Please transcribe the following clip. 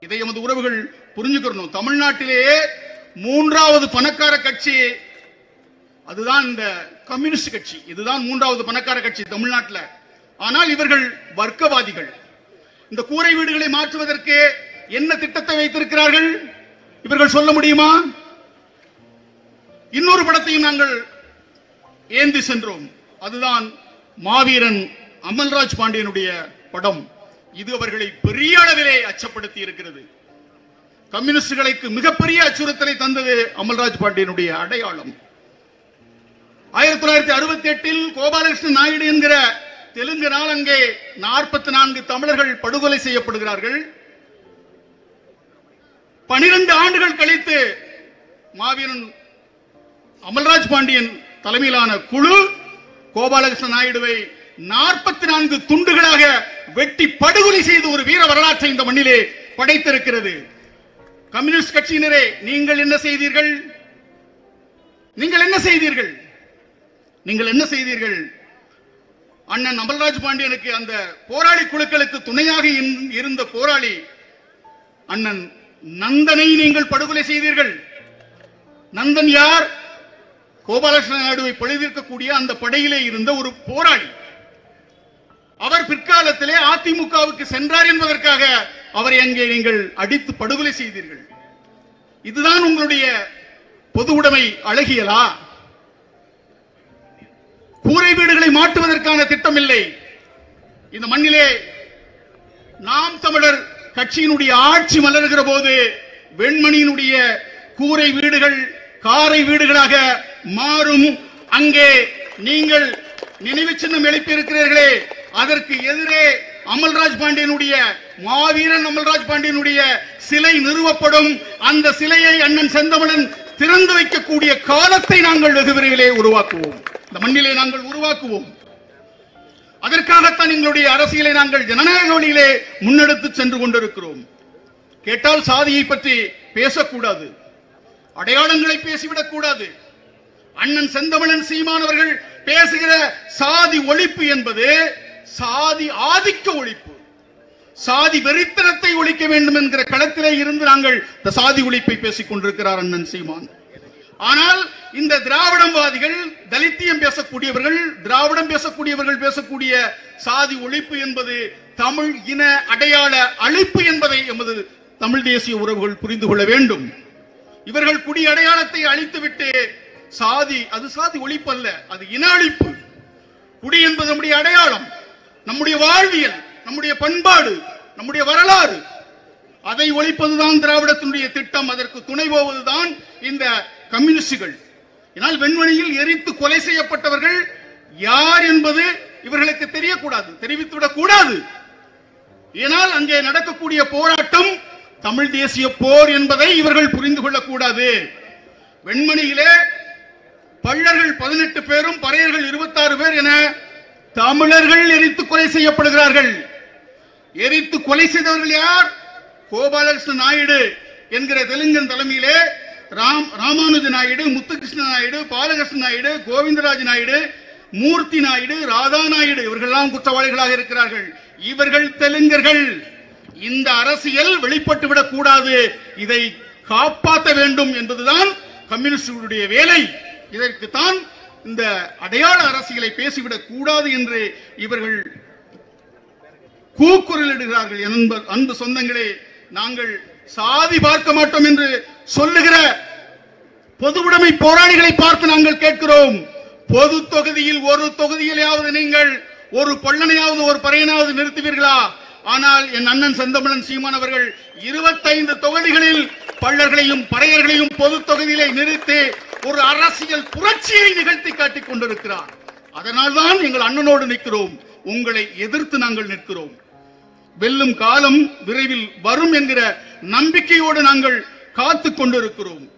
இதை எமது உறவுகள் புரிஞ்சுக்கணும் தமிழ்நாட்டிலேயே மூன்றாவது பணக்கார கட்சி அதுதான் இந்த கம்யூனிஸ்ட் கட்சி இதுதான் மூன்றாவது பணக்கார கட்சி தமிழ்நாட்டில் ஆனால் இவர்கள் வர்க்கவாதிகள் இந்த கூரை வீடுகளை மாற்றுவதற்கு என்ன திட்டத்தை வைத்திருக்கிறார்கள் இவர்கள் சொல்ல முடியுமா இன்னொரு படத்தையும் நாங்கள் ஏந்தி சென்றோம் அதுதான் மாவீரன் அமல்ராஜ் பாண்டியனுடைய படம் இது அவர்களை பெரிய அளவிலே அச்சப்படுத்தி இருக்கிறது கம்யூனிஸ்டுகளுக்கு மிகப்பெரிய அச்சுறுத்தலை தந்தது அமல்ராஜ் பாண்டியனுடைய அடையாளம் ஆயிரத்தி தொள்ளாயிரத்தி அறுபத்தி எட்டில் கோபாலகிருஷ்ணன் நாயுடு என்கிற தெலுங்கினால் அங்கே நாற்பத்தி நான்கு தமிழர்கள் படுகொலை செய்யப்படுகிறார்கள் பனிரெண்டு ஆண்டுகள் கழித்து மாவீரன் அமல்ராஜ் பாண்டியன் தலைமையிலான குழு கோபாலகிருஷ்ண நாயுடுவை நாற்பத்தி நான்கு துண்டுகளாக வெட்டி படுகொலை செய்து ஒரு வீர வரலாற்றை இந்த மண்ணிலே படைத்திருக்கிறது கம்யூனிஸ்ட் கட்சியினரே நீங்கள் என்ன செய்தீர்கள் நீங்கள் என்ன செய்தீர்கள் நீங்கள் என்ன செய்தீர்கள் அண்ணன் அமல்ராஜ் பாண்டியனுக்கு அந்த போராளி குழுக்களுக்கு துணையாக இரு- இருந்த போராளி அண்ணன் நந்தனை நீங்கள் படுகொலை செய்தீர்கள் நந்தன் யார் கோபாலகிருஷ்ண நாயுடுவை பழிதீர்க்கக்கூடிய அந்த படையிலே இருந்த ஒரு போராளி அவர் பிற்காலத்திலே அதிமுகவுக்கு சென்றார் என்பதற்காக அவரை அங்கே நீங்கள் அடித்து படுகொலை செய்தீர்கள் இதுதான் உங்களுடைய பொது உடைமை அழகியலா கூரை வீடுகளை மாற்றுவதற்கான திட்டம் இல்லை இந்த மண்ணிலே நாம் தமிழர் கட்சியினுடைய ஆட்சி மலர்கிற போது வெண்மணியினுடைய கூரை வீடுகள் காரை வீடுகளாக மாறும் அங்கே நீங்கள் நினைவு சின்னம் எழுப்பியிருக்கிறீர்களே அதற்கு எதிரே அமல்ராஜ் பாண்டியனுடைய மாவீரன் அமல்ராஜ் பாண்டியனுடைய சிலை நிறுவப்படும் அந்த சிலையை அண்ணன் செந்தமலன் திறந்து வைக்கக்கூடிய காலத்தை நாங்கள் வெகு விரைவிலே உருவாக்குவோம் இந்த மண்ணிலே நாங்கள் உருவாக்குவோம் அதற்காகத்தான் எங்களுடைய அரசியலை நாங்கள் ஜனநாயக வழியிலே முன்னெடுத்து சென்று கொண்டிருக்கிறோம் கேட்டால் சாதியை பற்றி பேசக்கூடாது அடையாளங்களை பேசிவிடக் கூடாது அண்ணன் செந்தமிழன் சீமானவர்கள் பேசுகிற சாதி ஒழிப்பு என்பது சாதி ஆதிக்க ஒழிப்பு சாதி வெறித்தனத்தை ஒழிக்க வேண்டும் என்கிற களத்திலே இருந்து நாங்கள் இந்த சாதி ஒழிப்பை பேசிக் கொண்டிருக்கிறார் அண்ணன் சீமான் ஆனால் இந்த திராவிடவாதிகள் தலித்தியம் பேசக்கூடியவர்கள் திராவிடம் பேசக்கூடியவர்கள் பேசக்கூடிய சாதி ஒழிப்பு என்பது தமிழ் இன அடையாள அழிப்பு என்பதை எமது தமிழ் தேசிய உறவுகள் புரிந்து கொள்ள வேண்டும் இவர்கள் குடி அடையாளத்தை அழித்துவிட்டு சாதி அது சாதி ஒழிப்பு அல்ல அது இன அழிப்பு குடி என்பது நம்முடைய அடையாளம் நம்முடைய வாழ்வியல் நம்முடைய பண்பாடு நம்முடைய வரலாறு அதை ஒழிப்பதுதான் திராவிடத்தினுடைய திட்டம் அதற்கு துணை போவதுதான் இந்த கம்யூனிஸ்டுகள் இதனால் வெண்மணியில் எரித்து கொலை செய்யப்பட்டவர்கள் யார் என்பது இவர்களுக்கு தெரியக்கூடாது தெரிவித்துவிடக் கூடாது ஏனால் அங்கே நடக்கக்கூடிய போராட்டம் தமிழ் தேசிய போர் என்பதை இவர்கள் புரிந்து கொள்ளக்கூடாது வெண்மணியிலே பள்ளர்கள் பதினெட்டு பேரும் பறையர்கள் இருபத்தாறு பேர் என தமிழர்கள் எரித்து கொலை செய்யப்படுகிறார்கள் எரித்து கொலை செய்தவர்கள் யார் கோபாலகிருஷ்ண நாயுடு என்கிற தெலுங்கன் தலைமையிலே ராம் ராமானுஜ நாயுடு முத்துகிருஷ்ண நாயுடு பாலகிருஷ்ண நாயுடு கோவிந்தராஜ் நாயுடு மூர்த்தி நாயுடு ராதா நாயுடு இவர்கள்லாம் குற்றவாளிகளாக இருக்கிறார்கள் இவர்கள் தெலுங்கர்கள் இந்த அரசியல் வெளிப்பட்டு விடக் கூடாது இதை காப்பாற்ற வேண்டும் என்பதுதான் கம்யூனிஸ்டுடைய வேலை இதற்குத்தான் இந்த அடையாள அரசியலை பேசிவிடக் கூடாது என்று இவர்கள் கூக்குரலிடுகிறார்கள் அன்பு அன்பு சொந்தங்களே நாங்கள் சாதி பார்க்க மாட்டோம் என்று சொல்லுகிற பொதுவுடைமை போராளிகளை பார்த்து நாங்கள் கேட்கிறோம் பொது தொகுதியில் ஒரு தொகுதியிலாவது நீங்கள் ஒரு பொள்ளனையாவது ஒரு பறையனாவது நிறுத்துவீர்களா ஆனால் என் அண்ணன் செந்தமிழன் சீமான் அவர்கள் இருபத்தைந்து தொகுதிகளில் பள்ளர்களையும் பறையர்களையும் பொது தொகுதியிலே நிறுத்தி ஒரு அரசியல் புரட்சியை நிகழ்த்தி காட்டிக் கொண்டிருக்கிறார் அதனால்தான் எங்கள் அண்ணனோடு நிற்கிறோம் உங்களை எதிர்த்து நாங்கள் நிற்கிறோம் வெல்லும் காலம் விரைவில் வரும் என்கிற நம்பிக்கையோடு நாங்கள் காத்துக் கொண்டிருக்கிறோம்